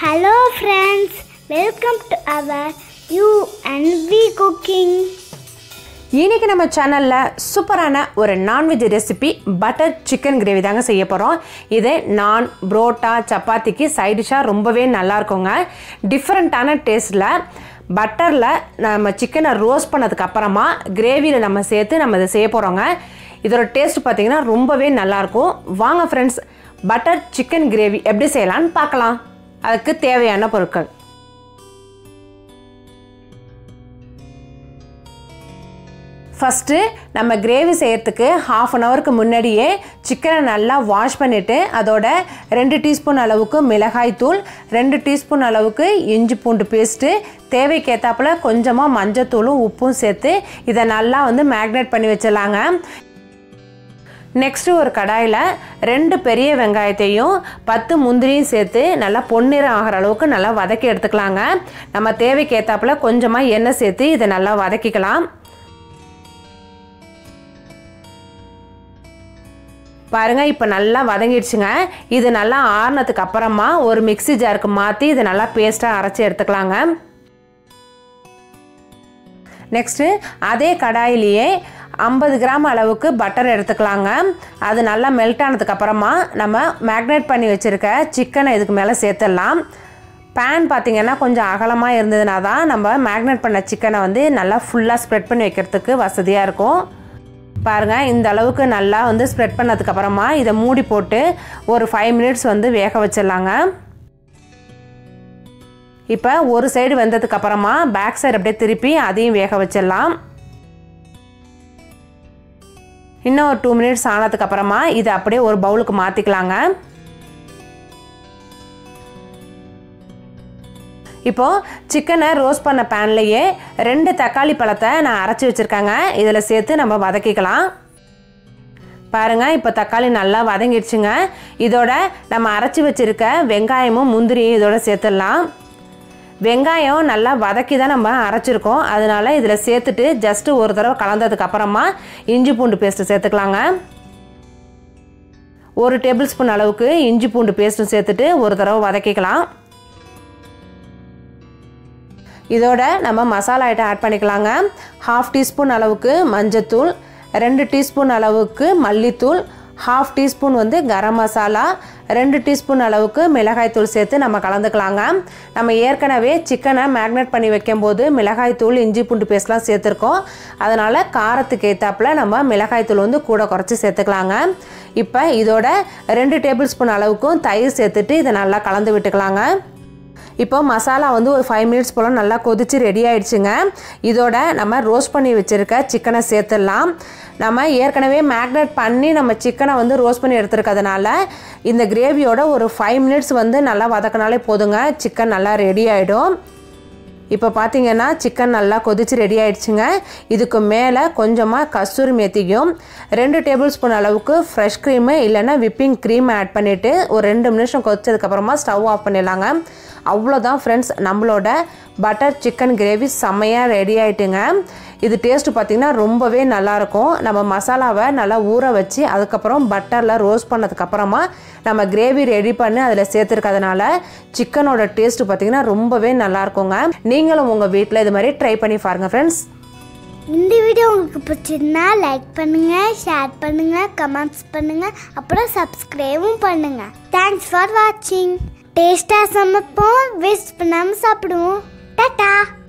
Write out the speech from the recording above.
Hello friends, welcome to our You and We Cooking. இன்னைக்கு நம்ம சேனலில் சூப்பரான ஒரு non veg recipe butter chicken gravy தாங்க செய்ய போகிறோம் இது நான் புரோட்டா சப்பாத்திக்கு சைட் டிஷ்ஷாக ரொம்பவே நல்லா இருக்குங்க டிஃப்ரெண்ட்டான டேஸ்ட்டில் பட்டரில் நம்ம சிக்கனை ரோஸ்ட் பண்ணதுக்கு அப்புறமா கிரேவியில் நம்ம சேர்த்து நம்ம இதை செய்ய போகிறோங்க இதோட டேஸ்ட் பார்த்தீங்கன்னா ரொம்பவே நல்லாயிருக்கும் வாங்க ஃப்ரெண்ட்ஸ் பட்டர் சிக்கன் கிரேவி எப்படி செய்யலான்னு பார்க்கலாம் அதுக்கு தேவையான பொருட்கள் ஃபஸ்ட்டு நம்ம கிரேவி செய்கிறதுக்கு ஹாஃப் அன் ஹவருக்கு முன்னாடியே சிக்கனை நல்லா வாஷ் பண்ணிவிட்டு அதோட ரெண்டு டீஸ்பூன் அளவுக்கு மிளகாய் தூள் ரெண்டு டீஸ்பூன் அளவுக்கு இஞ்சி பூண்டு பேஸ்ட்டு தேவைக்கேற்றாப்புல கொஞ்சமாக மஞ்சத்தூளும் உப்பும் சேர்த்து இதை நல்லா வந்து மேக்னேட் பண்ணி வச்சிடலாங்க நெக்ஸ்ட்டு ஒரு கடாயில் ரெண்டு பெரிய வெங்காயத்தையும் பத்து முந்திரியும் சேர்த்து நல்லா பொன்னிறம் ஆகிற அளவுக்கு நல்லா வதக்கி எடுத்துக்கலாங்க நம்ம தேவைக்கு ஏற்றாப்புல கொஞ்சமாக எண்ணெய் சேர்த்து இதை நல்லா வதக்கிக்கலாம் பாருங்கள் இப்போ நல்லா வதங்கிடுச்சுங்க இது நல்லா ஆறுனதுக்கு அப்புறமா ஒரு மிக்சி ஜாருக்கு மாற்றி இதை நல்லா பேஸ்ட்டாக அரைச்சி எடுத்துக்கலாங்க நெக்ஸ்ட்டு அதே கடாயிலேயே ஐம்பது கிராம் அளவுக்கு பட்டர் எடுத்துக்கலாங்க அது நல்லா மெல்ட் ஆனதுக்கு அப்புறமா நம்ம மேக்னேட் பண்ணி வச்சுருக்க சிக்கனை இதுக்கு மேலே சேர்த்துடலாம் பேன் பார்த்திங்கன்னா கொஞ்சம் அகலமாக இருந்ததுனா தான் நம்ம மேக்னேட் பண்ண சிக்கனை வந்து நல்லா ஃபுல்லாக ஸ்ப்ரெட் பண்ணி வைக்கிறதுக்கு வசதியாக இருக்கும் பாருங்கள் இந்த அளவுக்கு நல்லா வந்து ஸ்ப்ரெட் பண்ணதுக்கப்புறமா இதை மூடி போட்டு ஒரு ஃபைவ் மினிட்ஸ் வந்து வேக வச்சிடலாங்க இப்போ ஒரு சைடு வெந்ததுக்கு அப்புறமா பேக் சைடு அப்படியே திருப்பி அதையும் வேக வச்சிடலாம் இன்னும் ஒரு டூ மினிட்ஸ் ஆனதுக்கு அப்புறமா இதை அப்படியே ஒரு பவுலுக்கு மாற்றிக்கலாங்க இப்போது சிக்கனை ரோஸ்ட் பண்ண பேன்லேயே ரெண்டு தக்காளி பழத்தை நான் அரைச்சி வச்சுருக்கேங்க இதில் சேர்த்து நம்ம வதக்கிக்கலாம் பாருங்கள் இப்போ தக்காளி நல்லா வதங்கிடுச்சுங்க இதோட நம்ம அரைச்சி வச்சுருக்க வெங்காயமும் முந்திரியும் இதோட சேர்த்துடலாம் வெங்காயம் நல்லா வதக்கி தான் நம்ம அரைச்சிருக்கோம் அதனால் இதில் சேர்த்துட்டு ஜஸ்ட்டு ஒரு தடவை கலந்ததுக்கு அப்புறமா இஞ்சி பூண்டு பேஸ்ட்டு சேர்த்துக்கலாங்க ஒரு டேபிள் ஸ்பூன் அளவுக்கு இஞ்சி பூண்டு பேஸ்ட்டும் சேர்த்துட்டு ஒரு தடவை வதக்கிக்கலாம் இதோட நம்ம மசாலா ஐட்டம் ஆட் பண்ணிக்கலாங்க ஹாஃப் டீஸ்பூன் அளவுக்கு மஞ்சத்தூள் ரெண்டு டீஸ்பூன் அளவுக்கு மல்லித்தூள் ஹாஃப் டீஸ்பூன் வந்து கரம் மசாலா ரெண்டு டீஸ்பூன் அளவுக்கு மிளகாய்த்தூள் சேர்த்து நம்ம கலந்துக்கலாங்க நம்ம ஏற்கனவே சிக்கனை மேக்னேட் பண்ணி வைக்கும்போது மிளகாய்த்தூள் இஞ்சி பூண்டு பேஸ்ட்லாம் சேர்த்துருக்கோம் அதனால் காரத்துக்கு ஏற்றாப்புல நம்ம மிளகாய்த்தூள் வந்து கூட குறைச்சி சேர்த்துக்கலாங்க இப்போ இதோட ரெண்டு டேபிள் ஸ்பூன் அளவுக்கும் தயிர் சேர்த்துட்டு இதை நல்லா கலந்து விட்டுக்கலாங்க இப்போ மசாலா வந்து ஒரு ஃபைவ் மினிட்ஸ் போல் நல்லா கொதித்து ரெடி ஆயிடுச்சுங்க இதோட நம்ம ரோஸ்ட் பண்ணி வச்சுருக்க சிக்கனை சேர்த்துடலாம் நம்ம ஏற்கனவே மேக்னேட் பண்ணி நம்ம சிக்கனை வந்து ரோஸ்ட் பண்ணி எடுத்துருக்கிறதுனால இந்த கிரேவியோட ஒரு ஃபைவ் மினிட்ஸ் வந்து நல்லா வதக்கினாலே போதுங்க சிக்கன் நல்லா ரெடி ஆகிடும் இப்போ பார்த்தீங்கன்னா சிக்கன் நல்லா கொதித்து ரெடி ஆயிடுச்சுங்க இதுக்கு மேலே கொஞ்சமாக கஸ்தூரி மேத்தியும் ரெண்டு டேபிள் ஸ்பூன் அளவுக்கு ஃப்ரெஷ் க்ரீமு இல்லைன்னா விப்பிங் க்ரீம் ஆட் பண்ணிவிட்டு ஒரு ரெண்டு நிமிஷம் கொதிச்சதுக்கப்புறமா ஸ்டவ் ஆஃப் பண்ணிடலாங்க அவ்வளோதான் ஃப்ரெண்ட்ஸ் நம்மளோட பட்டர் சிக்கன் கிரேவி செம்மையாக ரெடி ஆகிட்டுங்க இது டேஸ்ட்டு பார்த்திங்கன்னா ரொம்பவே நல்லாயிருக்கும் நம்ம மசாலாவை நல்லா ஊற வச்சு அதுக்கப்புறம் பட்டரில் ரோஸ்ட் பண்ணதுக்கப்புறமா நம்ம கிரேவி ரெடி பண்ணி அதில் சேர்த்துருக்கிறதுனால சிக்கனோட டேஸ்ட்டு பார்த்திங்கன்னா ரொம்பவே நல்லாயிருக்குங்க நீங்களும் உங்கள் வீட்டில் இது மாதிரி ட்ரை பண்ணி பாருங்கள் ஃப்ரெண்ட்ஸ் இந்த வீடியோ உங்களுக்கு பிடிச்சிருந்தா லைக் பண்ணுங்க ஷேர் பண்ணுங்க கமெண்ட்ஸ் பண்ணுங்க அப்புறம் சப்ஸ்கிரைபும் பண்ணுங்க தேங்க்ஸ் ஃபார் வாட்சிங் டேஸ்டாக சமைப்போம் வேஸ்ட் பண்ணாமல் சாப்பிடுவோம் டாட்டா